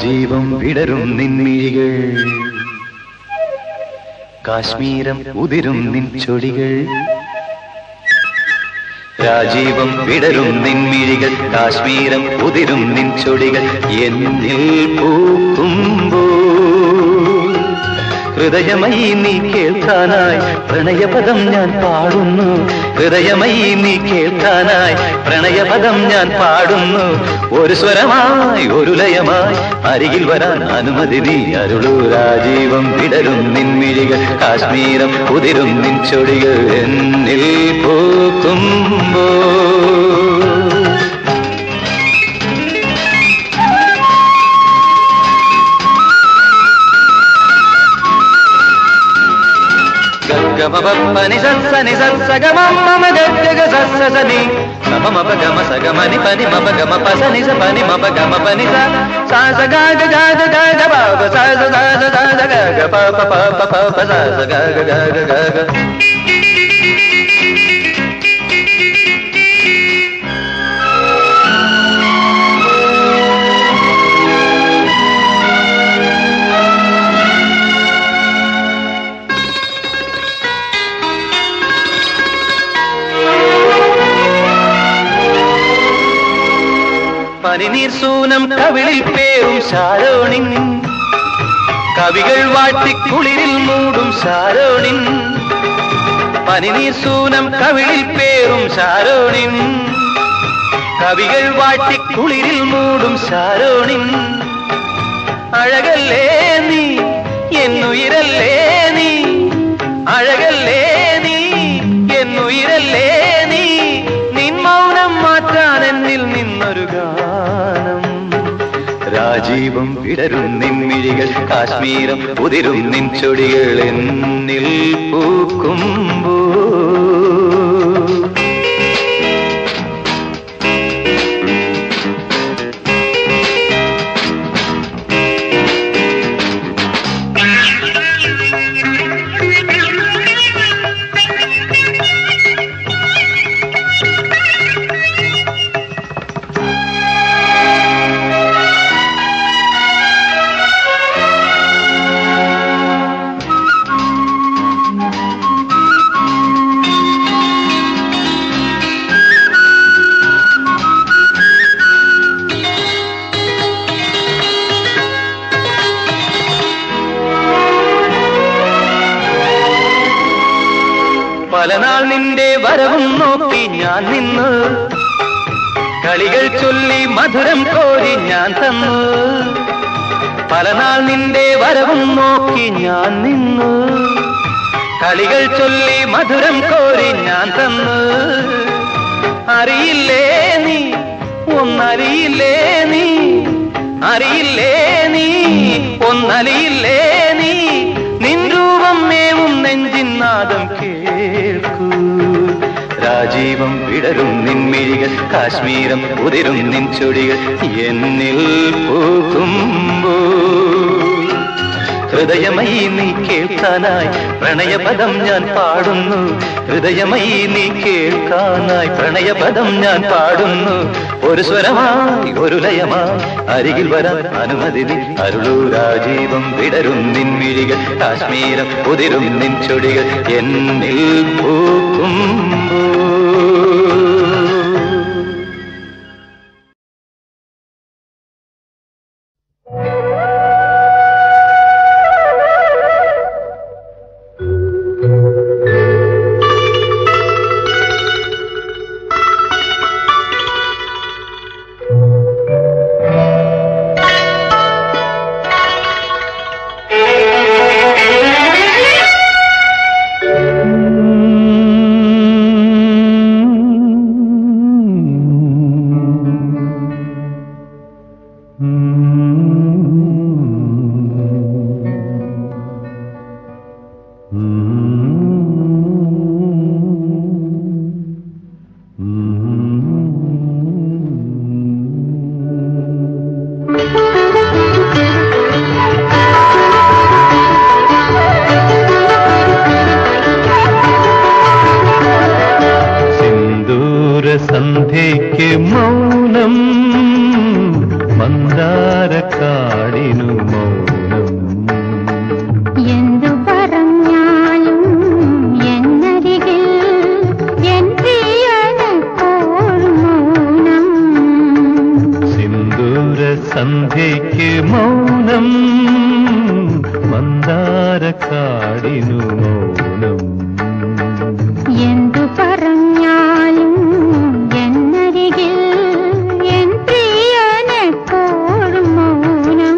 രാജീവം വിടരും നിൻമിഴികൾ കാശ്മീരം ഉതിരും നിൻ ചൊടികൾ രാജീവം വിടരും നിൻമിഴികൾ കാശ്മീരം ഉതിരും നിൻ ചൊടികൾ എന്നിൽ പൂക്കുമ്പോ ഹൃദയമയി നീ കേൾക്കാനായി പ്രണയപദം ഞാൻ പാടുന്നു ഹൃദയമയി നീ കേൾക്കാനായി പ്രണയപദം ഞാൻ പാടുന്നു ഒരു സ്വരമായി ഒരു ലയമായി അരികിൽ വരാൻ അനുമതി നീ അരുളൂ രാജീവം വിടരും നിൻമിഴികൾ കാശ്മീരം ഉതിരും നിൻ ചൊടികൾ എന്നിൽ പൂക്കുമ്പോ గమపని సని సగమ గగ సని సమమ గమ సగమని పని మప గమ పసని స పని మప గమ పని స సా స గ గ గ గ గ గ ప ప స స స స స స గ గ ప ప ప ప ప ప స స గ గ గ గ గ గ പനിനീർ സൂനം കവിളിൽ പേരും ശാരോണിൻ കവികൾ വാട്ടിക്കുളിരിൽ മൂടും ശാരോണിൻ പനിനീർ സൂനം കവിളിൽ പേരും ശാരോണിൻ കവികൾ വാട്ടിക്കുളിരിൽ മൂടും ശാരോണിൻ അഴകല്ലേ നീ എന്നുയിരല്ലേ നീ അഴകല്ലേ നീ എന്നുയിരല്ലേ നീ നിൻ മൗനം മാറ്റാൻ എന്നിൽ നിന്നൊരു ഗാനം രാജീവം വിടരും നിൻമിഴികൾ കാശ്മീരം ഉതിരും നിൻ ചൊടികൾ എന്നിൽ പൂക്കുമ്പോ പലനാൾ നിന്റെ വരവും നോക്കി ഞാൻ നിന്ന് കളികൾ ചൊല്ലി മധുരം കോരി ഞാൻ തന്നു പലനാൾ നിന്റെ വരവും നോക്കി ഞാൻ നിന്നു കളികൾ ചൊല്ലി മധുരം കോരി ഞാൻ തന്നു അറിയില്ലേ നീ ഒന്നറിയില്ലേ നീ അറിയില്ലേ നീ ഒന്നറിയില്ലേ നീ നിൻ രൂപം മേവും നെഞ്ചിൻ നാദം കേൾക്കൂ രാജീവം വിടരും നിൻമിഴികൾ കാശ്മീരം ഉതിരും നിൻ ചൊടികൾ എന്നിൽ പോകുമ്പോ ഹൃദയമയി നീ കേൾക്കാനായി പ്രണയപദം ഞാൻ പാടുന്നു ഹൃദയമയി നീ കേൾക്കാനായി പ്രണയപദം ഞാൻ പാടുന്നു ഒരു സ്വരമായി ഒരു ലയമായി അരികിൽ വരാൻ അനുമതി നീ അരുളൂ രാജീവം വിടരും നിൻമിഴികൾ കാശ്മീരം ഉതിരും നിൻ ചൊടികൾ എന്നിൽ പൂക്കുമ്പോ മന്ദാരക്കാടിനു മൗനം എന്തു പറഞ്ഞാലും എന്നരികിൽ എൻ പ്രിയനെപ്പോഴും മൗനം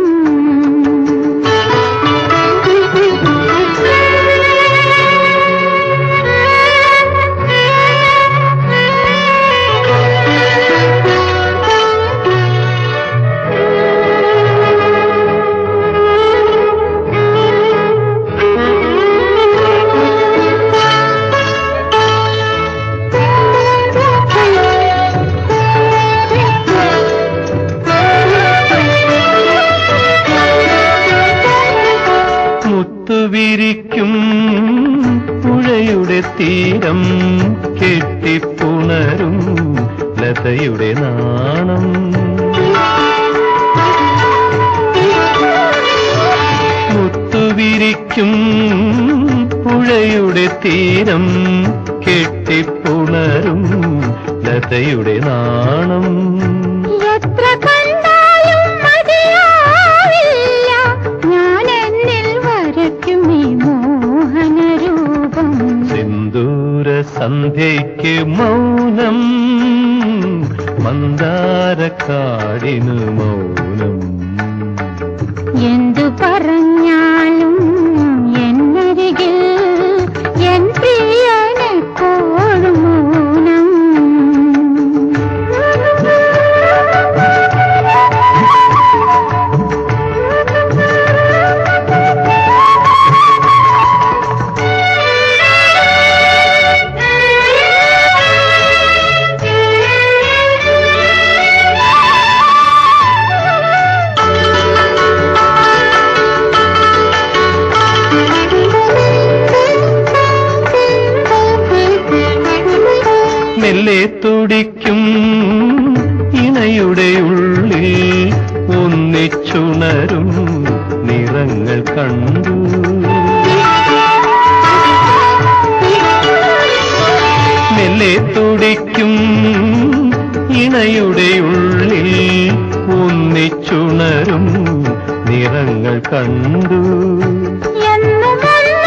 മുത്തുവിരിക്കും പുഴയുടെ തീരം കെട്ടിപ്പുണരും ലതയുടെ നാണം മുത്തുവിരിക്കും പുഴയുടെ തീരം കെട്ടിപ്പുണരും ലതയുടെ നാണം എത്ര കണ്ടാലും മതിയാവില്ല ഞാൻ എന്നിൽ വരയ്ക്കും ഈ മോഹനരൂപം സിന്ദൂര സന്ധ്യയ്ക്ക് മൗനം മന്ദാരക്കാടിനു മൗനം എന്തു പറഞ്ഞാലും എന്നരികിൽ എൻ പ്രിയനെപ്പോഴും മൗനം മെല്ലെ തുടിക്കും ഇണയുടെ ഉള്ളിൽ ഒന്നിച്ചുണരും നിറങ്ങൾ കണ്ടു മെല്ലെ തുടിക്കും ഇണയുടെ ഉള്ളിൽ ഒന്നിച്ചുണരും നിറങ്ങൾ കണ്ടു എന്നും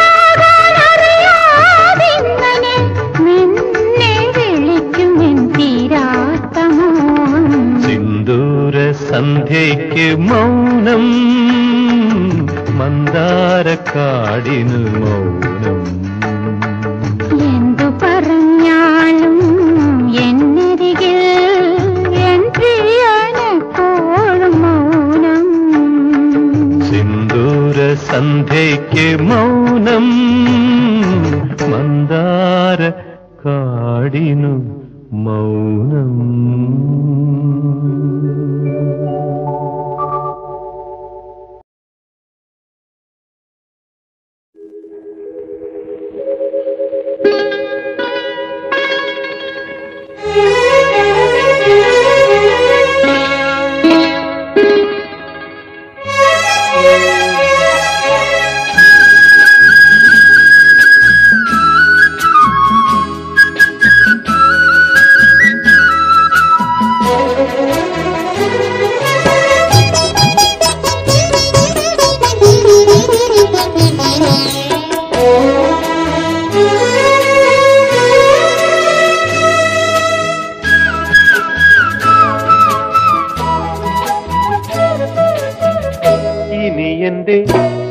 അറിയാതിങ്ങനെ നിന്നെ വിളിക്കും എൻ തീരാത്ത മോഹം സിന്ദൂര സന്ധ്യയ്ക്ക് മൗനം മന്ദാരക്കാടിനു മൗനം എന്തു പറഞ്ഞാലും എന്നരികിൽ എൻ പ്രിയനെപ്പോഴും മൗനം സിന്ദൂര സന്ധ്യയ്ക്ക് മൗനം മന്ദാര കാടിനു മൗനം ഇനി എന്റെ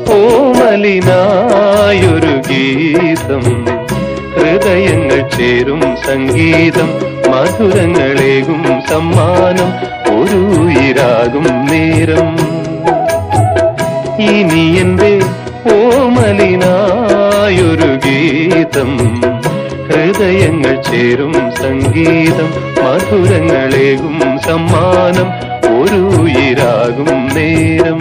ഓമലിനായൊരു ഗീതം ഹൃദയങ്ങൾ ചേരും സംഗീതം മധുരങ്ങളേകും സമ്മാനം ഒരു ഉയിരാകും നേരം ഇനി എന്റെ ഓമലിനായൊരു ഗീതം ഹൃദയങ്ങൾ ചേരും സംഗീതം മധുരങ്ങളേകും സമ്മാനം ഒരു ഉയിരാകും നേരം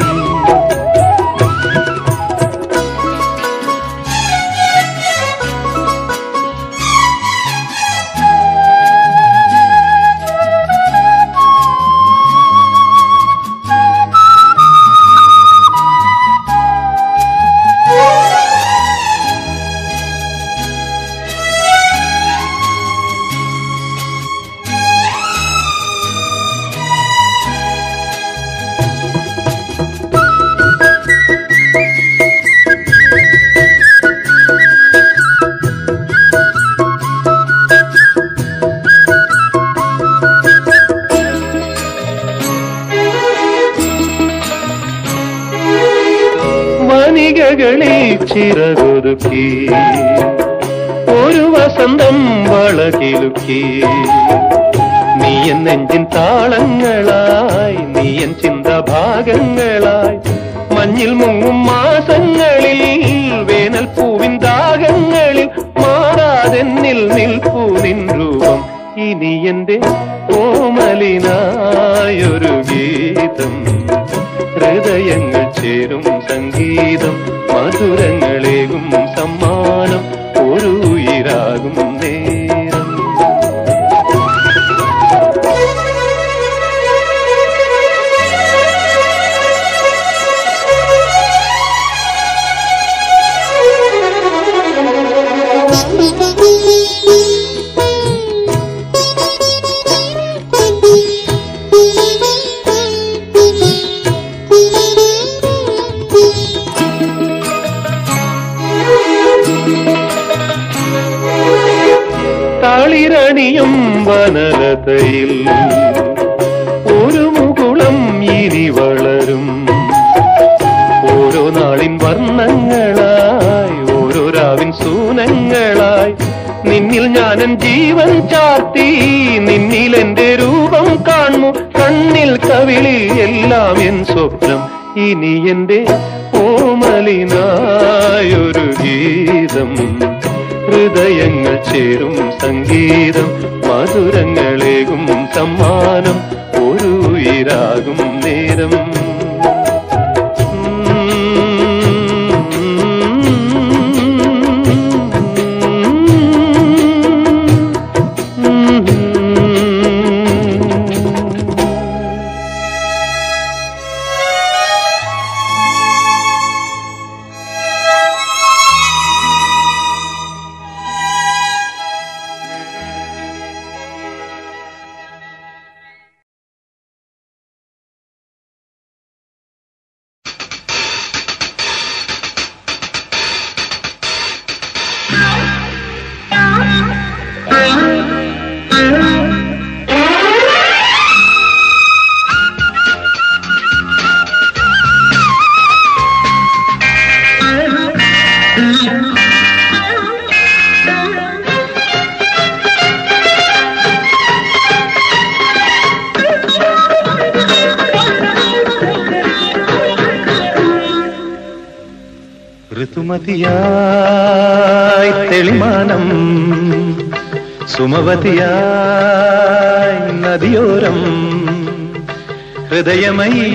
ചില്ലകളിൽ ചിറകൊതുക്കി ഒരു വസന്തം വളകിലുക്കി നീയൻ നെഞ്ചിൻ താളങ്ങളായി നീയൻ ചിന്തഭാഗങ്ങളായി മഞ്ഞിൽ മുങ്ങും മാസങ്ങളിൽ വേനൽ പൂവിൻ ദാഹങ്ങളിൽ മാറാതെന്നിൽ നിൽപ്പൂ നിൻ രൂപം ഇനി എന്റെ ഓമലിനായൊരു ഗീതം ഹൃദയങ്ങൾ ചേരും സംഗീതം മധുരങ്ങളേകും സമ്മാനം ഒരു ഉയിരാകും നേരം തളിരണിയും വനലതയിൽ ഒരു മുകുളം ഇനി വളരും ഓരോ നാളിൻ വർണ്ണങ്ങളായി ഓരോ രാവിൻ സൂനങ്ങളായി നിന്നിൽ ഞാനൻ ജീവൻ ചാർത്തി നിന്നിൽ എന്റെ രൂപം കാണുന്നു കണ്ണിൽ കവിളിൽ എല്ലാം എൻ സ്വപ്നം ഇനി എന്റെ ഓമലിനായൊരു ഗീതം ഹൃദയങ്ങൾ ചേരും സംഗീതം മധുരങ്ങളേകും സമ്മാനം ഒരു ഉയിരാകും നേരം ഋതുമതിയായി തെളിമാനം സുമവതിയായി നദിയോരം ഹൃദയമയി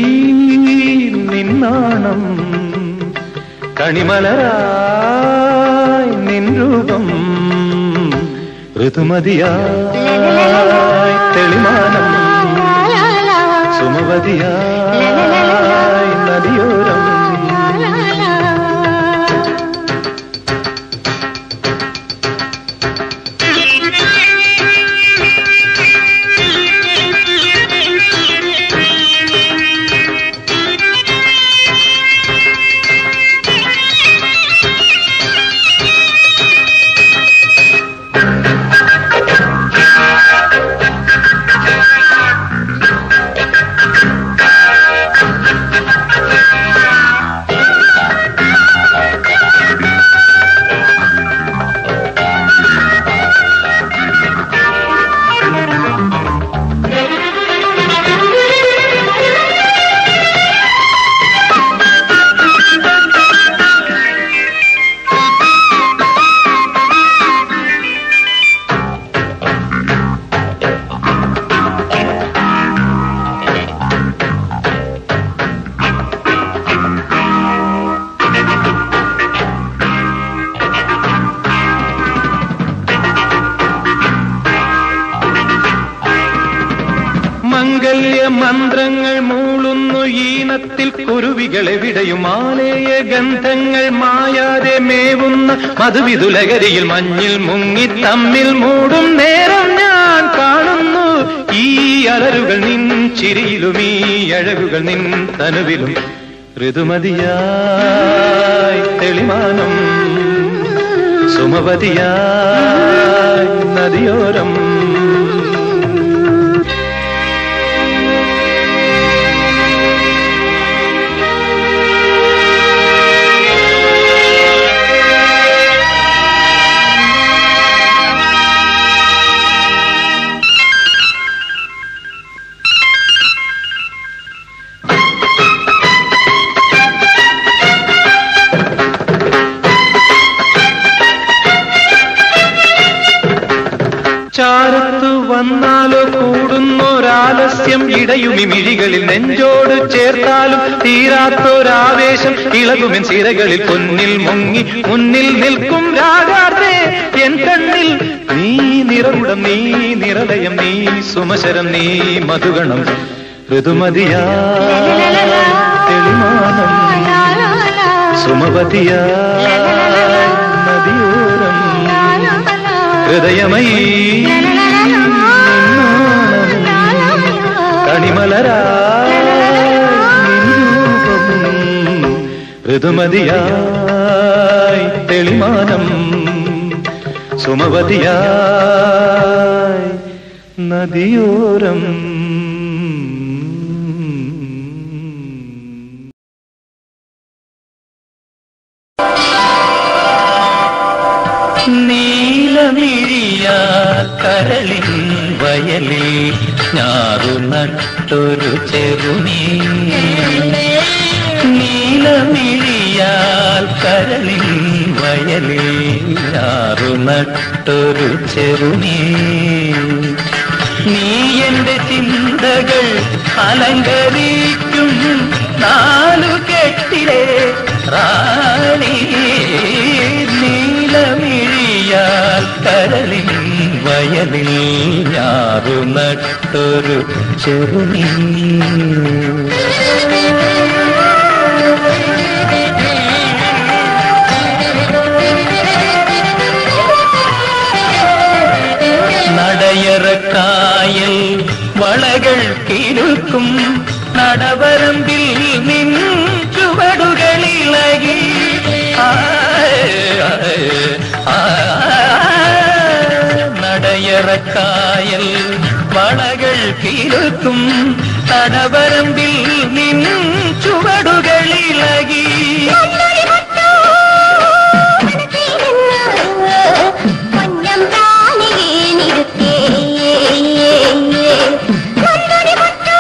നിന്നാണം കണിമലരായി നിൻ രൂപം ഋതുമതിയായി തെളിമാനം സുമവതിയായി നദിയോരം മംഗല്യ മന്ത്രങ്ങൾ മൂളുന്നു ഈണത്തിൽ കുരുവികളെവിടെയും ആലേയ ഗന്ധങ്ങൾ മായാതെ മേവുന്ന മധുവിതുലകരിയിൽ മഞ്ഞിൽ മുങ്ങി തമ്മിൽ മൂടും നേരം ഞാൻ കാണുന്നു ഈ അലരുകൾ നിൻ ചിരിയിലും ഈ അഴകുകൾ നിൻ തനുവിലും ഋതുമതിയായി തെളിമാനം സുമവതിയായി നദിയോരം ചാരത്തു വന്നാലോ കൂടുന്നൊരാലസ്യം ഇടയുമി മിഴികളിൽ നെഞ്ചോട് ചേർത്താലും തീരാത്തൊരാവേശം ഇളകുമെൻ സിരകളിൽ പൊന്നിൽ മുങ്ങി മുന്നിൽ നിൽക്കും രാജാർത്തേ എൻ കണ്ണിൽ നീ നിറകുടം നീ നിറലയം നീ സുമശരം നീ മധുഗണം ഋതുമതിയാ തെളിമാനം സുമപതിയാ നദിയോരം ഹൃദയമയീ കണിമലരായി ഋതുമതിയായി തെളിമാനം സുമവതിയായി നദിയോരം നീലമിഴിയാൽ കരളിൻ വയലിൽ ഞാറു നട്ടൊരു ചെറുമീ നീലമിഴിയാൽ കരളിൻ വയലിൽ ഞാറു നട്ടൊരു ചെറുമീ നീ എന്റെ ചിന്തകൾ അലങ്കരിക്കും നാലു കെട്ടിലെ റാണി നീലമിഴിയാൽ കരളിൻ വയലിൽ ഞാറു നട്ടൊരു ചെറുമീ നടയറക്കായൽ വളകൾ കിലുക്കും നടവരമ്പിൽ നിൻ ചുവടുകളിളകി നടയറക്കായൽ വളകൾ കിലുക്കും നടവരമ്പിൽ നിൻ ചുവടുകളിളകി പൊന്നം താനിയേ നിരുത്തേ നന്ദനി പട്ടു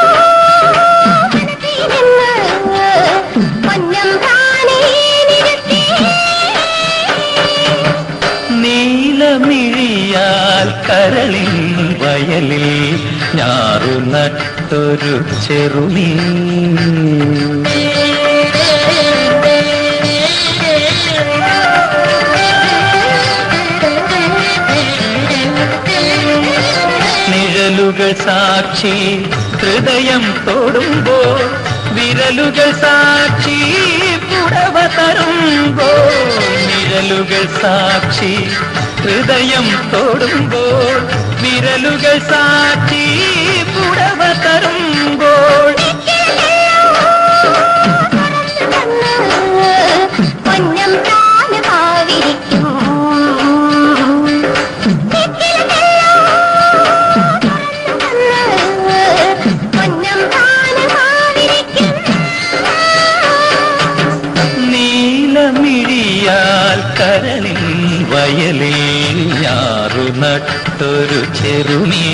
പൊന്നം താനിയേ നിരുത്തേ നീലമിഴിയാൽ കരളിൻ വയലിൽ ഞാറു നട്ടൊരു ചെറുമീ നിഴലുകൾ സാക്ഷി ഹൃദയം തൊടുമ്പോൾ വിരലുകൾ സാക്ഷി പുടവ തരുമ്പോൾ നിഴലുകൾ സാക്ഷി ഹൃദയം തൊടുമ്പോൾ വിരലുകൾ സാക്ഷി പുടവ തരുമ്പോൾ പൊന്നം താന് ഭാവിരിക്കും പൊന്നം താന് ഭാവിരിക്കും നീലമിഴിയാൽ കരളിൻ വയലിൽ ഞാറു നട്ടൊരു ചെറുമീ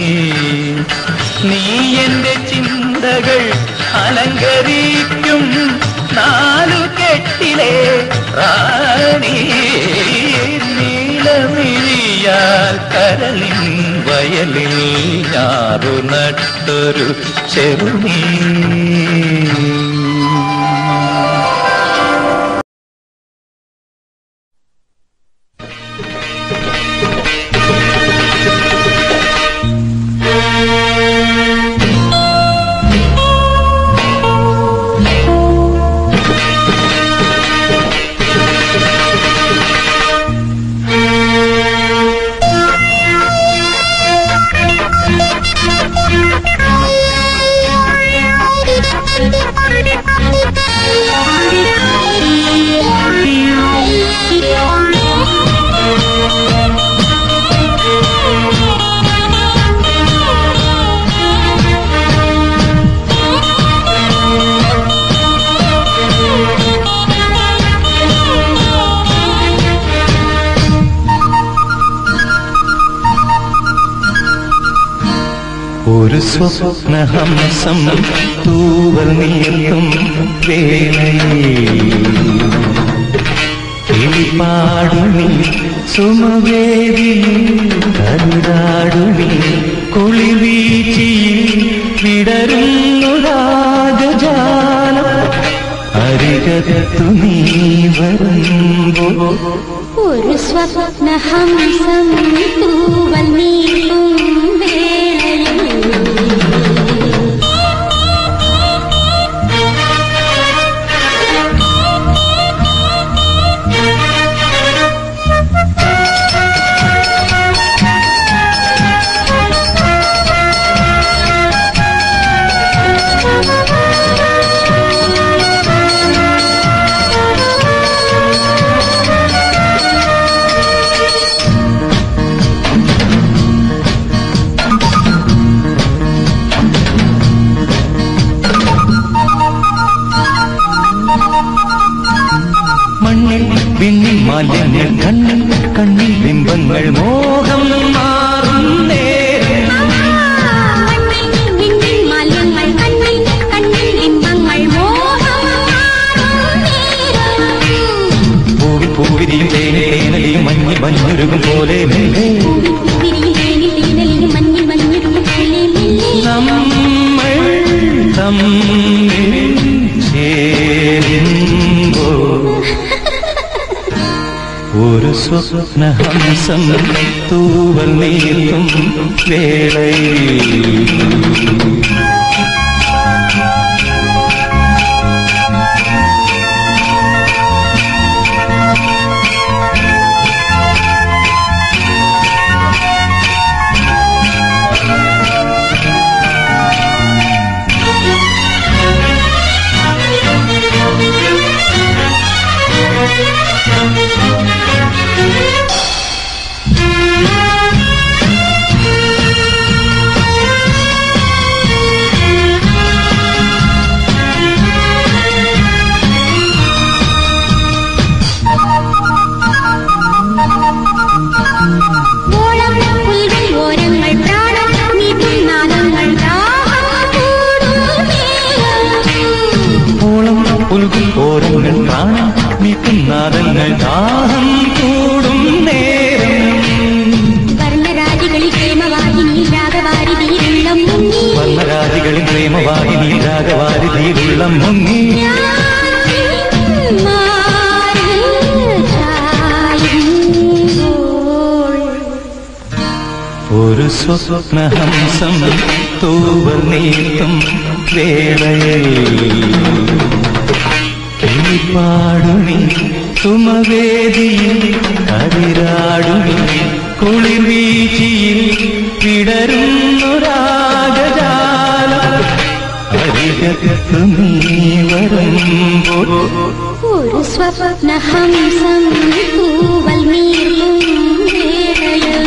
നീ എന്റെ ചിന്തകൾ അലങ്കരിക്കും നാലു കെട്ടിലെ റാണി നീലമിഴിയാൽ കരളിൻ വയലിൽ ഞാറു നട്ടൊരു ചെറുമീ ഒരു സ്വപ്നഹംസം തൂവൽ നീർത്തും വേളയിൽ കിളിപ്പാടും നീ സുമവേദിയിൽ കരുതാടുണി കുളിവീച്ചിയിൽ വിടരുന്നു രാഗജാലം അരികത്തു നീ വരുമ്പോ ഒരു സ്വപ്നഹംസം തൂവൽ നീക്കും വേളയിൽ മണ്ണിൽ വിണ്ണിൽ മാലിന്യങ്ങൾ കണ്ണിൽ കണ്ണിൽ ബിംബങ്ങൾ മോഹം മാറും നേരം കണ്ണിൽ വിണ്ണിൽ മാലിന്യങ്ങൾ കണ്ണിൽ കണ്ണിൽ ബിംബങ്ങൾ മോഹം മാറും നേരം. പൂവിൽ പൂവിരിയും തേനിൽ തേനലിയും മഞ്ഞിൽ മഞ്ഞുരുകും പോലെ മെല്ലെ വിരിയിലേനിൽ ഈനലിലും മഞ്ഞിൽ മഞ്ഞിലും മെല്ലെ മെല്ലെ. നമ്മൾ തമ്മിൽ ചേരുമ്പോ ഒരു സ്വപ്നഹംസം തൂവൽ നീക്കും വേളയിൽ ഓളം പുൽകൾ ഓരങ്ങൾ പ്രാണം നീട്ടും നാദങ്ങൾ ദാഹം കൂടും നേരം. ഓളം പുൽകും ഓരങ്ങൾ പ്രാണം നീക്കും നാദങ്ങൾ ദാഹം കൂടും നേരം വർണ്ണരാജികളിൽ പ്രേമവാഹിനിയിൽ രാഗവാരിതിയിലുള്ളം മുങ്ങി വർണ്ണരാജികളിൽ പ്രേമവാഹിനി രാഗവാരിതിയിലുള്ള മുങ്ങി ഒരു സ്വപ്നഹംസം തൂവൽ നീക്കും വേളയിൽ കിളിപ്പാടുണി സുമവേദിയിൽ അതിരാടുണി കുളിർ വീച്ചിയിൽ വിടരുന്നു രാഗജാലം അരികത്തു നീ വരുമ്പോ ഒരു സ്വപ്നഹംസം തൂവൽ നീളും വേളയിൽ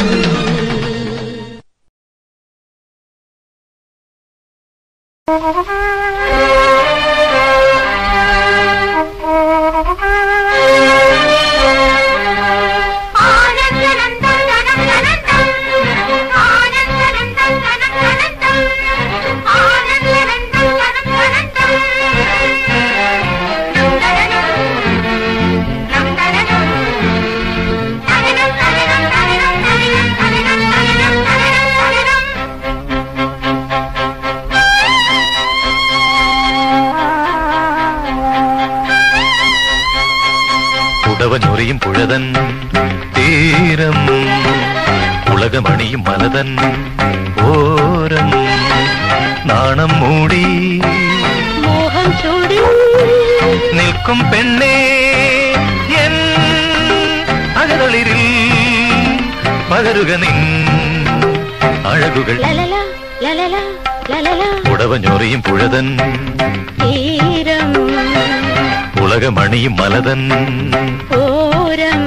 ഉടവഞ്ഞൊറിയും പുഴതൻ തീരം ഉലകമണിയും മലതൻ ഓരം നാണം മൂടി മോഹം ചൂടി നിൽക്കും പെണ്ണേ എൻ അകതളിരിൽ പകരുക നിൻ അഴകുകൾ ലലല ലലല ലലല ഉടവഞ്ഞൊറിയും പുഴതൻ തീരം ഉലകമണിയും മലതൻ ഓരം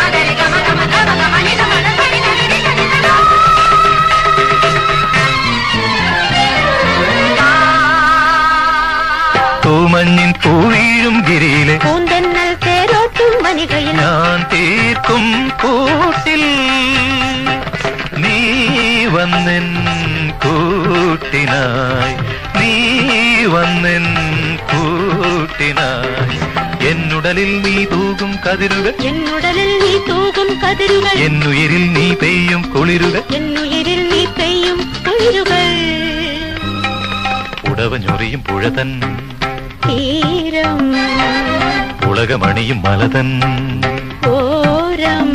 Thank you. മഞ്ഞിൻ പൂവീഴും ഗിരിയിലെ പൂന്തെന്നൽ തേരോട്ടും വനികയിൽ ഞാൻ തീർക്കും കൂട്ടിൽ നീ വന്നെൻ കൂട്ടിനായി നീ വന്നെൻ കൂട്ടിനായി എന്നുടലിൽ നീ തൂകും കതിരുകൾ എന്നുടലിൽ നീ തൂകും കതിരുകൾ എന്നുയിരിൽ നീ പെയ്യും കുളിരുകൾ എന്നുയിരിൽ നീ പെയ്യും കുളിരുകൾ ഉടവഞ്ഞൊറിയും പുഴതൻ തീരം ഉലകമണിയും മലതൻ ഓരം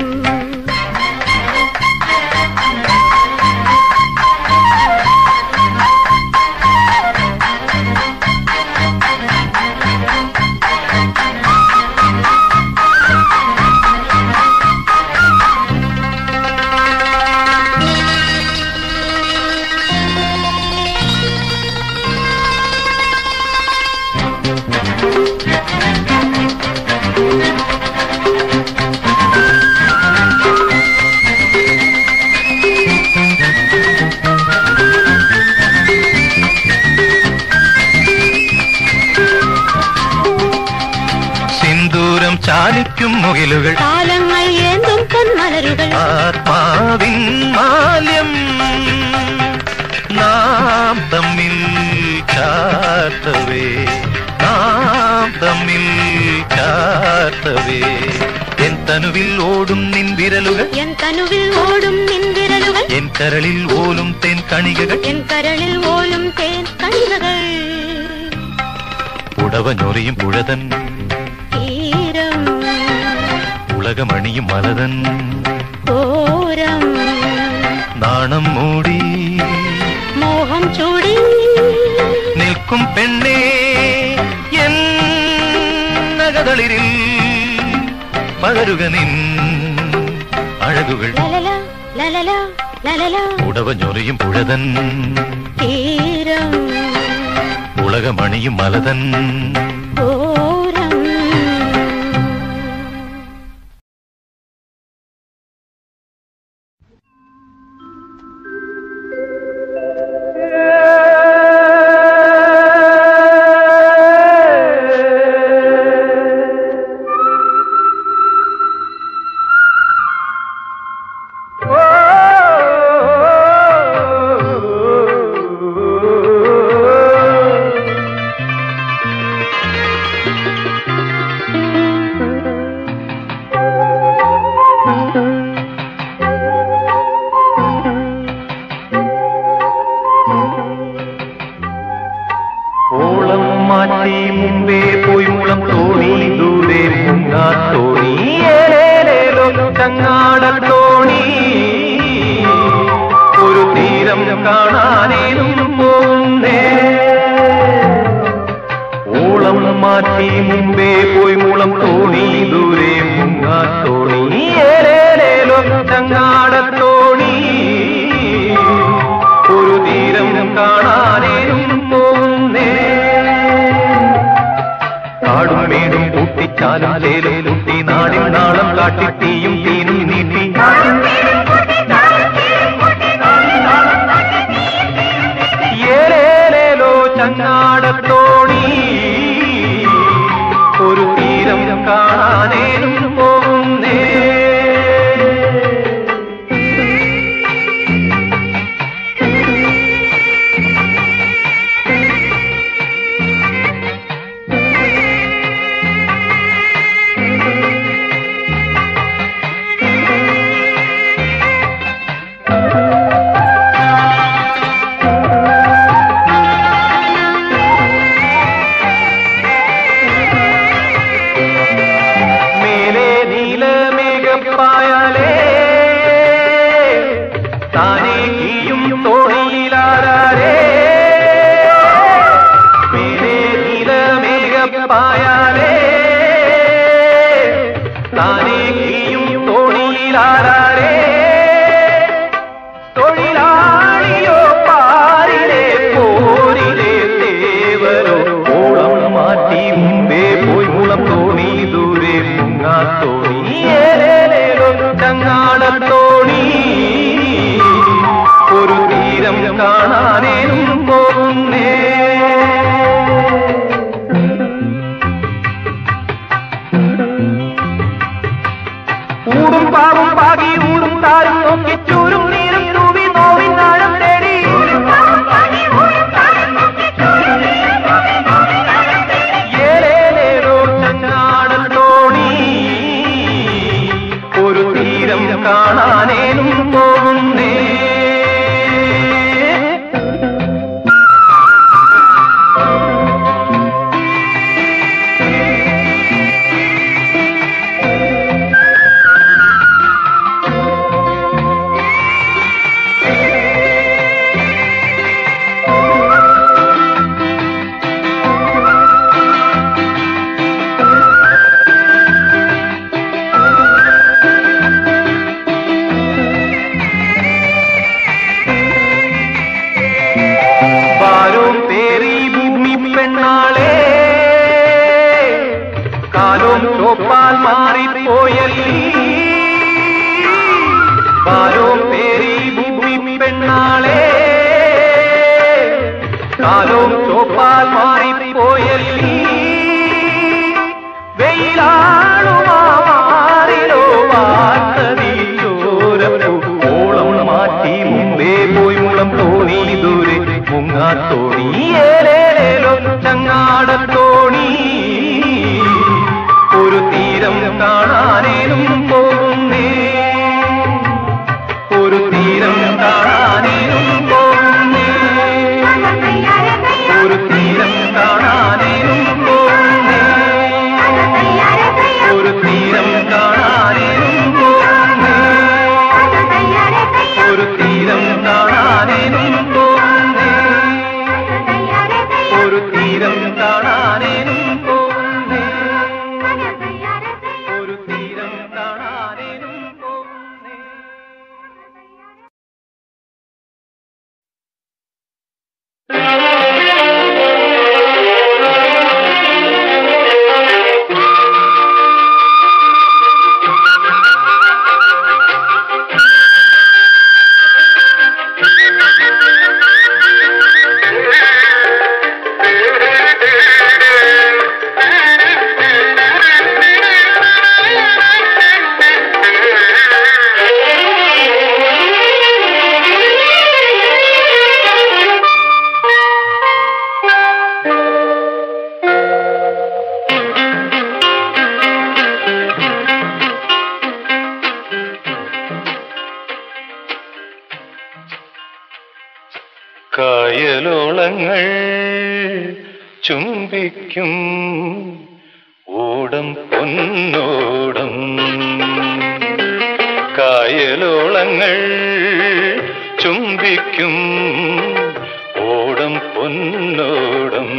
സിന്ദൂരം ചാലിക്കും മുകിലുകൾ കാലങ്ങൾ ഏന്തും പൊന്മലരുകൾ ആത്മാവിൻ മാല്യം നാം തമ്മിൽ ചാർത്തവേ നാം തമ്മിൽ ചാർത്തവേ എൻ തനുവിൽ ഓടും നിൻ വിരലുകൾ എൻ തനുവിൽ ഓടും നിൻ വിരലുകൾ എൻ കരളിൽ ഓലും തെൻ കണികകൾ എൻ കരളിൽ ഓലും തേൻ കണികകൾ ഉടവഞ്ഞൊറിയും പുഴതൻ തീരം ഉലകമണിയും മലതൻ ഓരം നാണം മൂടി മോഹം ചൂടി നിൽക്കും പെണ്ണേ എൻ നഗതളിരിൽ പകരുക നിൻ അഴകുകൾ ലലല ലലല ലലല ഉടവഞ്ഞൊറിയും പുഴതൻ തീരം ഉലകമണിയും മലതൻ ഓരം ഓളം മാറ്റി മുമ്പേ പോയി മുളം തോണി ദൂരെ മുങ്ങാ തോണി ഏലേലേലോ ചങ്ങാട തോണി ഒരു തീരം കാണാനേനും പോകുന്നേ ഓളം മാറ്റി മുമ്പേ പോയി മുളം തോണി ദൂരെ മുങ്ങാ തോണി ഏലേലേലോ ചങ്ങാട തോണി ഒരു തീരം കാണാനേനും പോകുന്നേ കാടും മേടും കൂട്ടിച്ചാലും ചേലും കുട്ടി നാടിൻ നാളം കാട്ടി തീയും തീനും നീട്ടി ഏലേലേലോ ചങ്ങാടത്തോണി ഒരു തീരം കാണാനേനും പോകുന്നേ മേലെ നീലമേഘപ്പായാലേ താനേ കീയും തോണിയിലാരേ മേലെ നീലമേഘപ്പായാലേ താനേ കീയും തോണിയിലാരേ തൊഴിലാളിയോ പാരിലെ പോരിലെ തേവരോ ഓളം മാറ്റി മുമ്പേ പോയി മുളം തോണി ദൂരെ മുങ്ങാത്തോണി ഏലേലേലോ ചങ്ങാടത്തോണി പാലും ചോപ്പാൽ മാറിപ്പോയല്ലീ പാലും പേരി ഭൂമി പെണ്ണാളെ കാലും ചോപ്പാൽ മാറിപ്പോയല്ലീ വെയിലാളുമാറിലോ വാർത്തതിയോരം മാറ്റി മുമ്പേ പോയി മുളം തോണി ദൂരെ മുങ്ങാത്തോണി ഏലേലോ ചങ്ങാടത്തോണി ഒരു തീരം കാണാനേനും പോകുന്നേ ഒരു തീരം കാണാനേനും പോകുന്നേ ഒരു തീരം കാണാനേനും പോകുന്നേ ഒരു തീരം കാണാനേനും പോകുന്നേ ഒരു തീരം കാണാനേനും പോകുന്നേ ഒരു തീരം കാണാനേനും പോകുന്നേ ഒരു തീരം കാണാനേനും പോകുന്നേ കായലോളങ്ങൾ ചുംബിക്കും ഓടം പൊന്നോടം കായലോളങ്ങൾ ചുംബിക്കും ഓടം പൊന്നോടം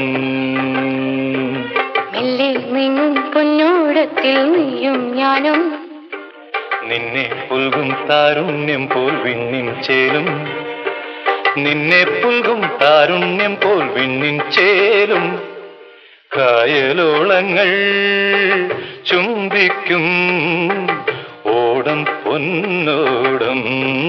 മെല്ലെ നീങ്ങും പൊന്നോടത്തിൽ നീയും ഞാനും നിന്നെ പുൽകും താരുണ്യം പോൽ വിണ്ണിൻ ചേലും നിന്നെ പുൽകും താരുണ്യം പോൽ വിണ്ണിൻ ചേലും കായലോളങ്ങൾ ചുംബിക്കും ഓടം പൊന്നോടം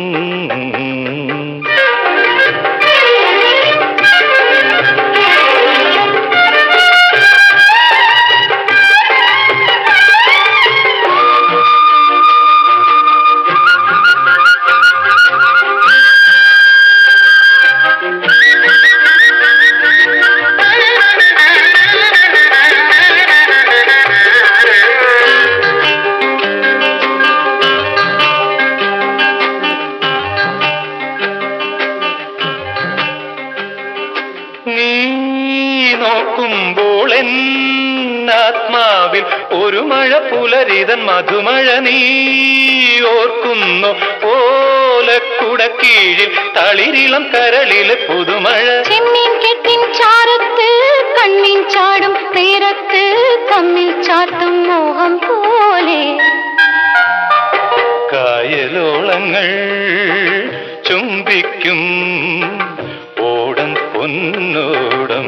നീ നോക്കുമ്പോൾ ആത്മാവിൽ ഒരു മഴ പുലരിതൻ മധുമഴ നീ ഓർക്കുന്നു ഓലക്കുട കീഴിൽ തളിരിളം കരളിലെ പുതുമഴ ചെമ്മീൻ കെട്ടിൻ ചാരത്ത് കണ്ണിൻ ചാടും നേരത്ത് തമ്മിൽ ചാർത്തും മോഹം പോലെ കായലോളങ്ങൾ ചുംബിക്കും ഓടം പൊന്നോടം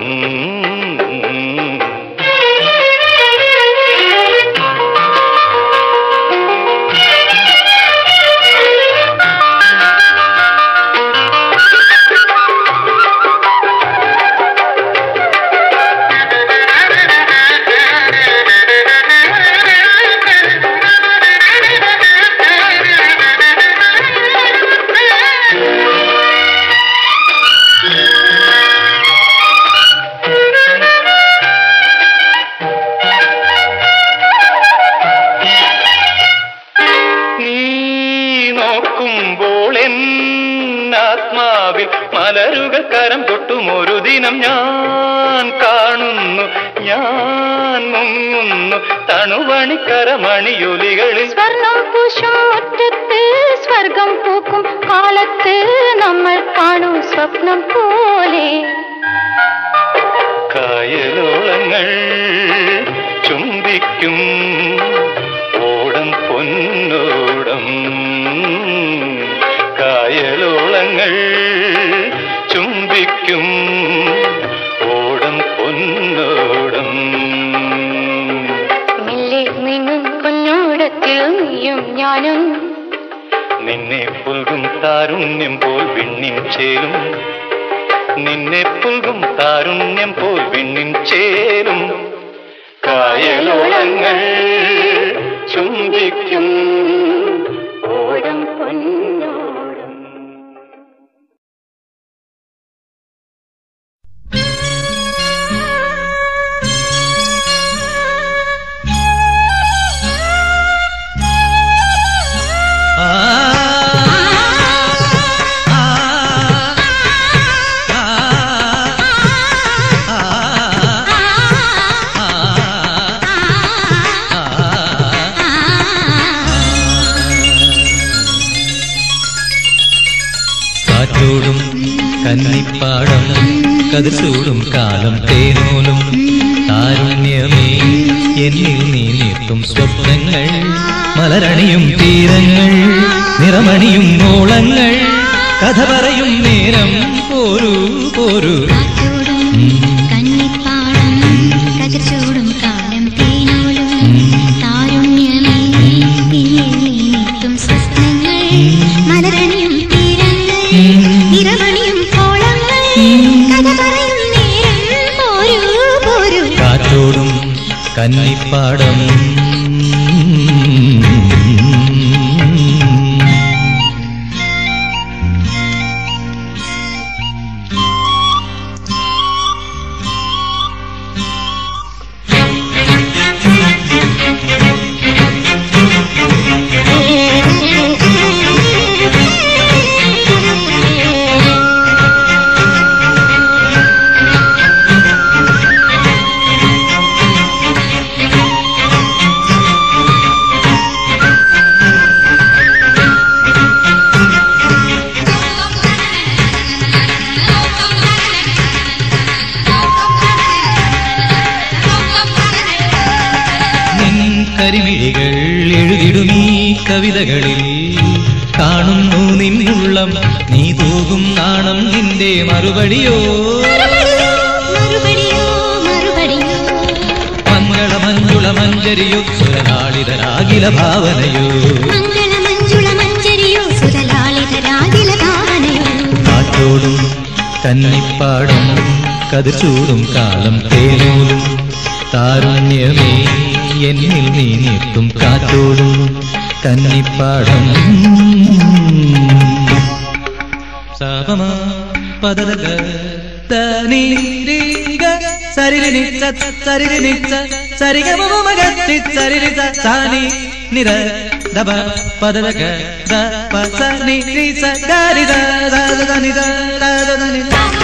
നീ നോക്കുമ്പോൾ ആത്മാവിൽ മലരുകൾ കരം തൊട്ടും ഒരു ദിനം ഞാൻ കാണുന്നു ഞാൻ മുങ്ങുന്നു തണുവണിക്കരമണിയൊലികളിൽ സ്വർണം പൂശും മുറ്റത്ത് സ്വർഗം പൂക്കും കാലത്ത് നമ്മൾ കാണും സ്വപ്നം പോലെ കായലോളങ്ങൾ ചുംബിക്കും ഓടം പൊന്നോടം കായലോളങ്ങൾ ചുംബിക്കും ഓടം പൊന്നോടം മെല്ലെ പുണ്യം പോൽ വിണ്ണിൻ ചേരും നിന്നെ പുൽകും താരുണ്യം പോൽ വിണ്ണിൻ ചേരും കായലോളങ്ങൾ ചുംബിക്കും ഓടം പൊന്നോടം കാറ്റോടും കന്നിപ്പാടം കതിർച്ചൂടും കാലം തേനൂലും താരുണ്യമേ എന്നിൽ നീ നീർത്തും സ്വപ്നങ്ങൾ മലരണിയും തീരങ്ങൾ നിറമണിയും മോളങ്ങൾ കഥ പറയും നേരം പോരൂ പോരൂ കന്നിപ്പാടം കതിർച്ചൂടും കാലം തേനോലും താരുണ്യമേ നീത്തും സ്വപ്നങ്ങൾ മലരണിയും തീരങ്ങൾ നിറമണിയും കോളങ്ങൾ കഥ പറയും നേരം പോരൂ പോരൂ കാറ്റോടും കന്നിപ്പാടം നിൻ കരിമിഴികൾ എഴുതിടുമീ കവിതകളിൽ കാണുന്നു നിന്നുള്ളം നീ തൂകും നാണം നിന്റെ മറുപടിയോ മറുപടിയോ മറുപടിയോ മംഗള മഞ്ജുള മഞ്ജരിയോ സുരനാളിതരാകില ഭാവനയോ മംഗളമഞ്ജുള മഞ്ജരിയോ സുരലാളിതരാകില ഭാവനയോ കാറ്റോടും കന്നിപ്പാടം കതിർച്ചൂടും കാലം തേനൂലും താരുണ്യമേ എന്നിൽ നീ നീർത്തും കാറ്റോടും കന്നിപ്പാടം സാപമ പദക തനീരിക സരിരി സരിരി സരിഗമഗത്തി സരിരി സാനി നിര ദബ പദക ദ പസ നി രി സ ഗരി ദ ദ ദ ദ നി ദ ദ ദ ദ നി ദ.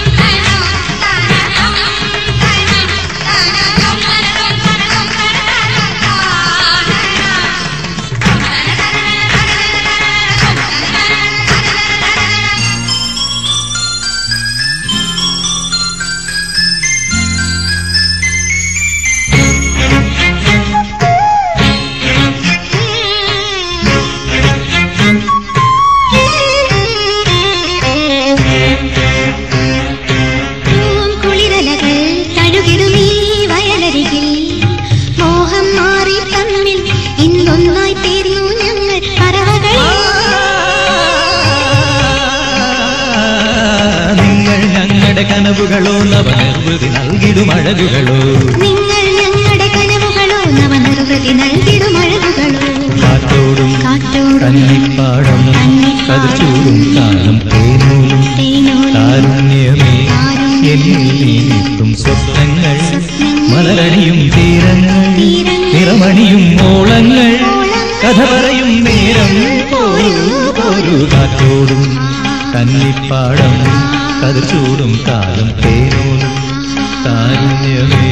പൂങ്കുളിരലകൾ തഴുകിടുമീ വയലരികിൽ മോഹം മാറി തമ്മിൽ ഇന്നൊന്നായി തീർന്നു ഞങ്ങൾ പറവകൾ നിങ്ങൾ ഞങ്ങളുടെ കനവുകളോ നവനിർവൃതി നൽകിടും അഴകുകളോ നിങ്ങൾ ഞങ്ങളുടെ കനവുകളോ നവനിർവൃതി നൽകിടും അഴകുകളോ കാറ്റോടും കാറ്റോടും കന്നിപ്പാടം കന്നിപ്പാടം കതിർച്ചൂടും കാലം തേനൂലും തേനോലും കാരുണ്യമേ കാരുണ്യമേ എന്നിൽ നീട്ടും സ്വപ്നങ്ങൾ സ്വപ്നങ്ങൾ മലരണിയും തീരങ്ങൾ തീരങ്ങൾ നിറമണിയും ഓളങ്ങൾ ഓളങ്ങൾ കഥ പറയും നേരം പോരൂ പോരൂ കാറ്റോടും കന്നിപ്പാടം കതിർച്ചൂടും കാലം തേനൂലും താരുണ്യമേ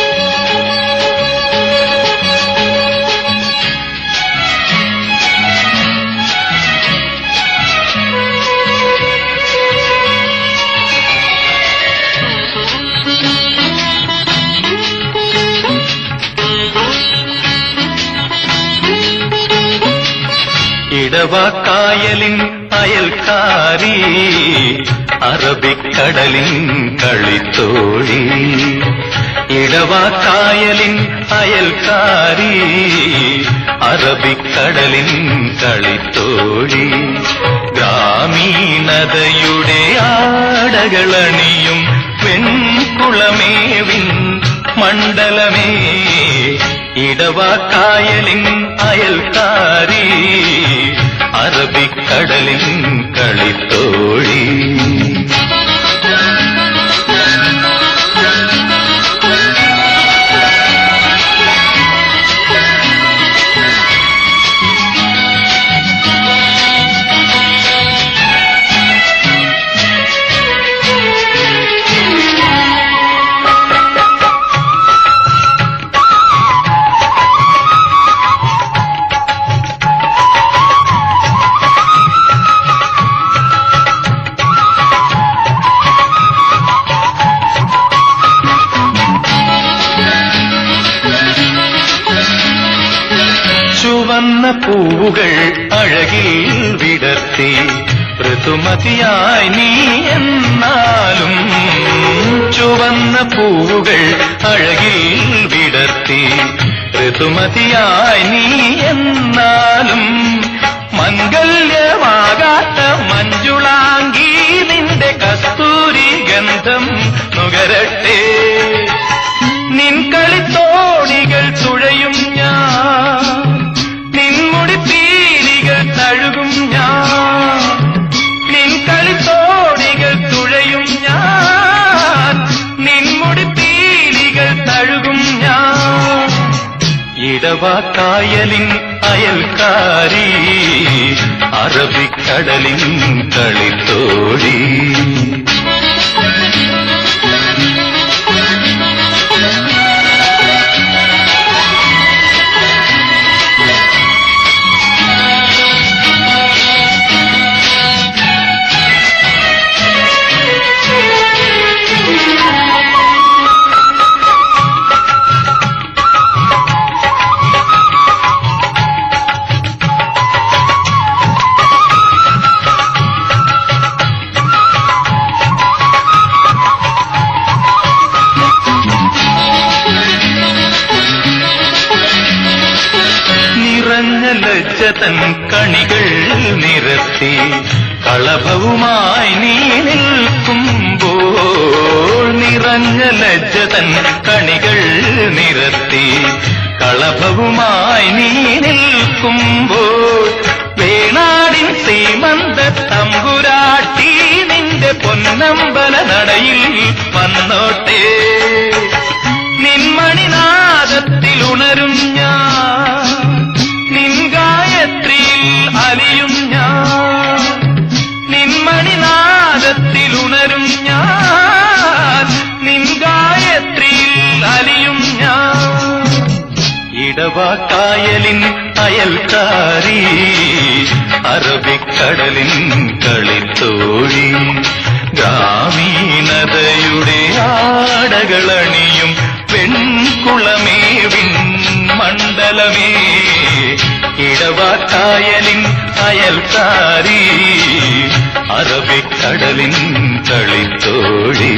ആ ഇടവാക്കായലിൻ അയൽക്കാരി അറബിക്കടലിൻ കളിത്തോഴി ഇടവാക്കായലിൻ അയൽക്കാരി അറബിക്കടലിൻ കളിത്തോഴി ഗ്രാമീണതയുടെ ആടകളണിയും വെൺകുളമേവിൻ മണ്ഡലമേ ഇടവാക്കായലിൻ അയൽക്കാരി അറബിക്കടലിൻ കളിത്തോഴി ചുവന്ന പൂവുകൾ അഴകിൽ വിടർത്തി ഋതുമതിയായി നീ എന്നാലും ചുവന്ന പൂവുകൾ അഴകിൽ വിടർത്തി ഋതുമതിയായി നീ എന്നാലും മംഗല്യമാകാത്ത മഞ്ജുളാങ്കി നിന്റെ കസ്തൂരി ഗന്ധം നുകരട്ടെ നിൻ കളിത്തോണികൾ തുഴയും ഞാൻ നിൻമുടി പീലികൾ തഴുകും ഞാൻ നിൻ കളിത്തോണികൾ തുഴയും ഞാൻ നിൻമുടി പീലികൾ തഴുകും ഞാൻ ഇടവാക്കായലിൻ അയൽക്കാരി അറബിക്കടലിൻ കളിത്തോഴി നിറഞ്ഞ ലജ്ജതൻ കണികൾ നിരത്തി കളഭവുമായി നീ നിൽക്കുമ്പോൾ നിറഞ്ഞ ലജ്ജതൻ കണികൾ നിരത്തി കളഭവുമായി നീ നിൽക്കുമ്പോൾ വേണാടിൻ സീമന്ത തമ്പുരാട്ടി നിന്റെ പൊന്നമ്പല നടയിൽ വന്നോട്ടെ നിൻമണിനാദത്തിൽ ഉണരും ഞാൻ നിൻ ഗായത്രിയിൽ അലിയും ഞാൻ നിൻമണിനാദത്തിൽ ഉണരും ഞാൻ നിൻ ഗായത്രിയിൽ അലിയും ഞാൻ ഇടവാക്കായലിൻ അയൽക്കാരി അറബിക്കടലിൻ കളിത്തോഴി ഗ്രാമീണതയുടെ ആടകളണിയും പെൺകുളമേവിൻ മണ്ഡലമേ ഇടവാക്കായലിൻ അയൽക്കാരി അറബിക്കടലിൻ കളിത്തോഴി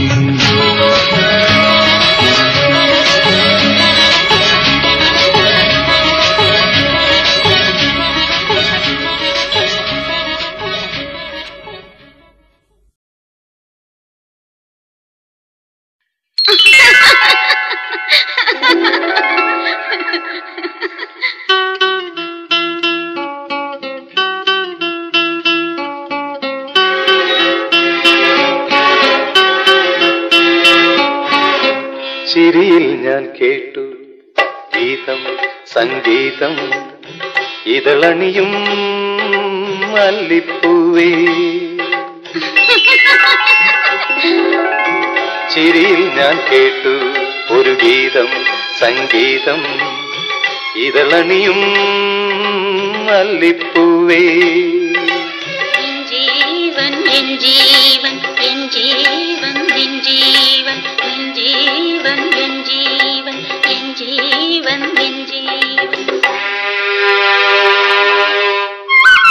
ചിരിയിൽ ഞാൻ കേട്ടു ഗീതം സംഗീതം ഇതളണിയും മല്ലിപ്പൂവേ ചിരിയിൽ ഞാൻ കേട്ടു ഒരു ഗീതം സംഗീതം ഇതളണിയും മല്ലിപ്പൂവേ என் ஜீவன் என் ஜீவன் என் ஜீவன் என் ஜீவன் என் ஜீவன் என் ஜீவன் என் ஜீவன் என் ஜீவன்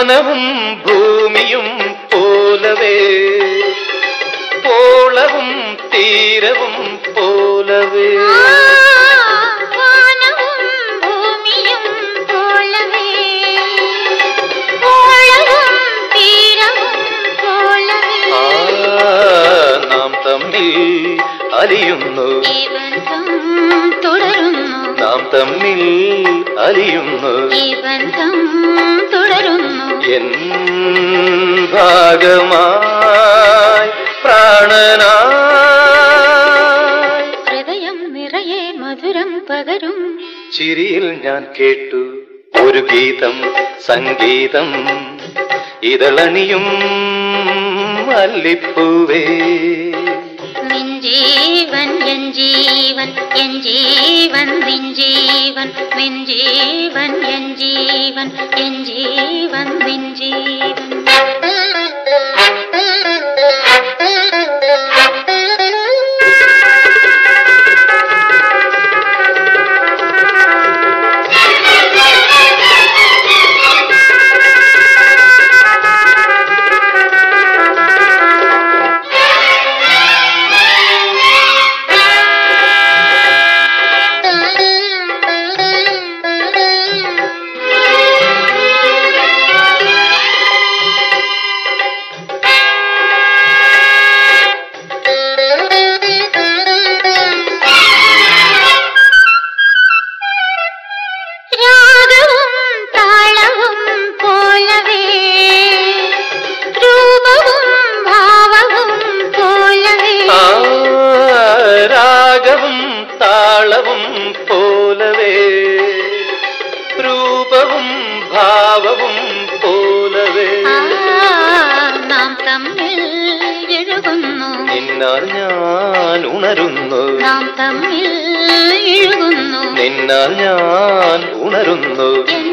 വാനവും ഭൂമിയും പോലവേ പോളവും തീരവും പോലവേ വാനവും ഭൂമിയും പോലവേ ഓളവും തീരവും പോലവേ ആ, നാം തമ്മിൽ അലിയുന്നു ഈ ബന്ധം തുടരുന്നു നാം തമ്മിൽ അലിയുന്നു ഈ ബന്ധം തുടരുന്നു എൻ ഭാഗമായി പ്രാണനായി ഹൃദയം നിറയെ മധുരം പകരും ചിരിയിൽ ഞാൻ കേട്ടു ഒരു ഗീതം സംഗീതം ഇതളണിയും മല്ലിപ്പൂവേ നിൻ ജീവൻ എൻ ജീവൻ എൻ ജീവൻ നിൻ ജീവൻ നിൻ ജീവൻ എൻ ജീവൻ എൻ ജീവൻ നിൻ രാഗവും താളവും പോലവേ രൂപവും ഭാവവും പോലവേ ആ രാഗവും താളവും പോലവേ രൂപവും ഭാവവും പോലവേ ആ, നാം തമ്മിൽ ഇഴുകുന്നു നിന്നാൽ ഞാൻ ഉണരുന്നു നാം തമ്മിൽ ഇഴുകുന്നു നിന്നാൽ ഞാൻ ഉണരുന്നു എൻ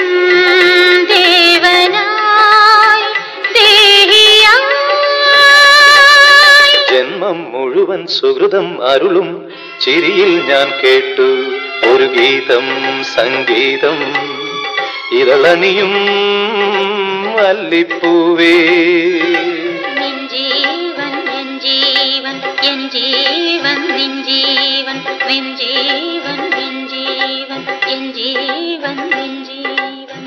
ദേവനായി ദേഹിയായി ജന്മം മുഴുവൻ സുഹൃതം അരുളും ചിരിയിൽ ഞാൻ കേട്ടു ഒരു ഗീതം സംഗീതം ഇതളണിയും മല്ലിപ്പൂവേ നിൻ ജീവൻ എൻ ജീവൻ എൻ ജീവൻ നിൻ ജീവൻ നിൻ ജീവൻ എൻ ജീവൻ എൻ ജീവൻ നിൻ ജീവൻ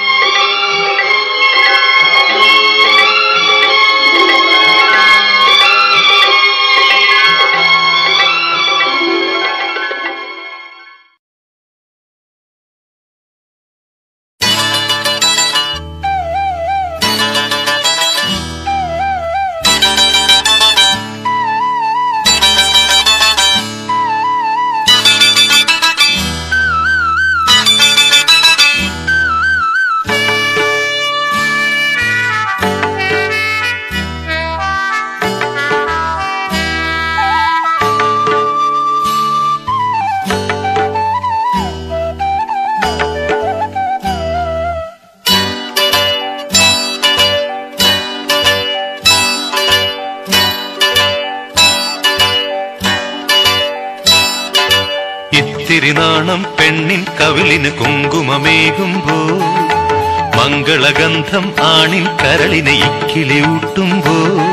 ഇത്തിരി നാണം പെണ്ണിൻ കവിളിന് കുങ്കുമമേകുമ്പോ മംഗളഗന്ധം ആണിൻ കരളിനെ ഇക്കിളി ഊട്ടുമ്പോ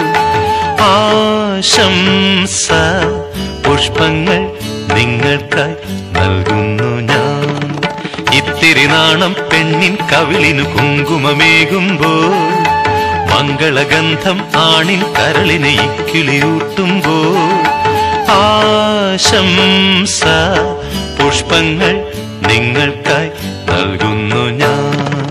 ആശംസ പുഷ്പങ്ങൾ നിങ്ങൾക്കായി നൽകുന്നു ഞാൻ ഇത്തിരി നാണം പെണ്ണിൻ കവിളിന് കുങ്കുമമേകുമ്പോ മംഗളഗന്ധം ആണിൻ കരളിനെ ഇക്കിളിയൂട്ടുമ്പോ ആശംസ പുഷ്പങ്ങൾ നിങ്ങൾക്കായി നൽകുന്നു ഞാൻ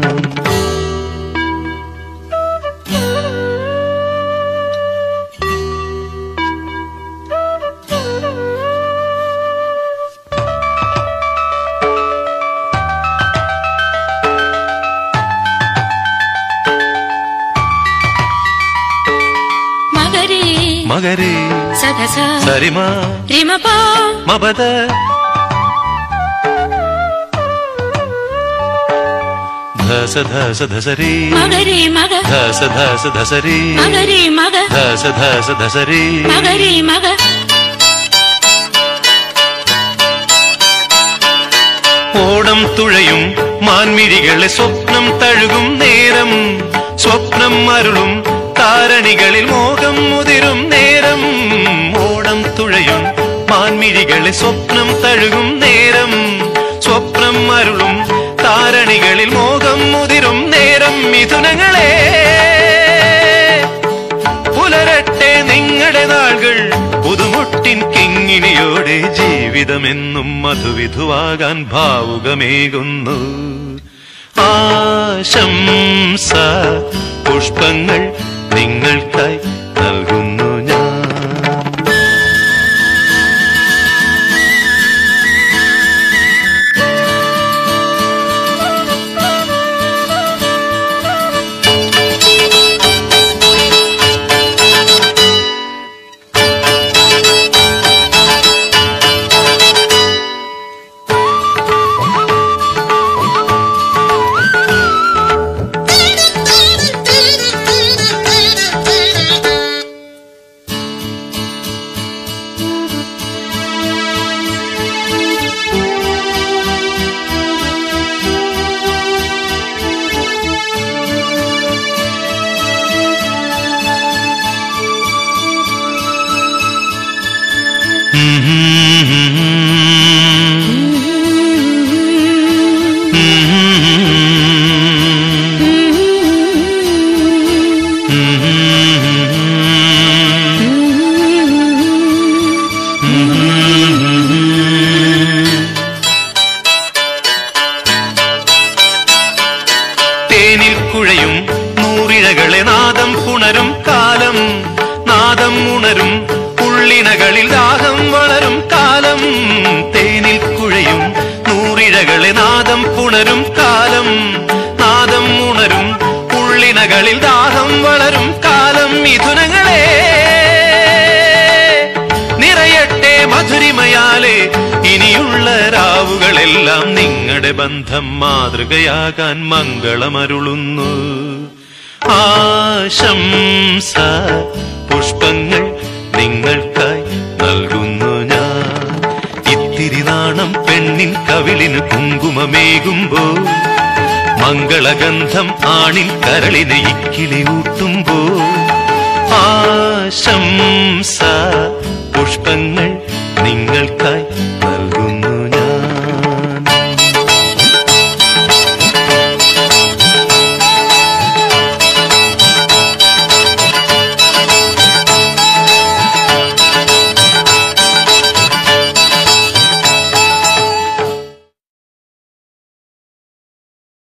മകരേ മകരേ സദസ സരിമ രിമപ മബദ ധസ ധസ ധസരേ മകരേ മക ധസ ധസ ധസരേ മകരേ മക ധസ ധസ ധസരേ മകരേ മക ഓടം തുഴയും മാൻമിഴികളെ സ്വപ്നം തഴുകും നേരം സ്വപ്നം അരുളും താരണികളിൽ മോഹം മുതിരും നേരം ഓടം തുഴയും മാൻമിഴികളെ സ്വപ്നം തഴുകും നേരം സ്വപ്നം അരുളും താരണികളിൽ മോഹം മുതിരും നേരം മിഥുനങ്ങളെ പുലരട്ടെ നിങ്ങളുടെ നാളുകൾ പുതുമുട്ടിൻ കിങ്ങിണിയോടെ ജീവിതമെന്നും മധുവിധുവാകാൻ ഭാവുകമേകുന്നു ആശംസ പുഷ്പങ്ങൾ നിങ്ങൾക്കായി നൽകുന്നു ഞാൻ തേനിൽ കുഴയും നൂറിഴകളെ നാദം പുണരും കാലം നാദം ഉണരും ഉള്ളിനകളിൽ ദാഹം വളരും കാലം തേനിൽ കുഴയും നൂറിഴകളെ നാദം പുണരും കാലം നാദം ഉണരും ഉള്ളിനകളിൽ ദാഹം വളരും കാലം മിഥുനങ്ങളെ നിറയട്ടെ മധുരിമയാലെ ഇനിയുള്ള രാവുകളെല്ലാം നിങ്ങളുടെ ബന്ധം മാതൃകയാകാൻ മംഗളമരുളുന്നു ആശംസ പുഷ്പങ്ങൾ നിങ്ങൾക്കായി നൽകുന്നു ഞാൻ ഇത്തിരി നാണം പെണ്ണിൻ കവിളിന് കുങ്കുമമേകുമ്പോൾ മംഗളഗന്ധം ആണിൻ കരളിന് ഇക്കിളി ഊട്ടുമ്പോൾ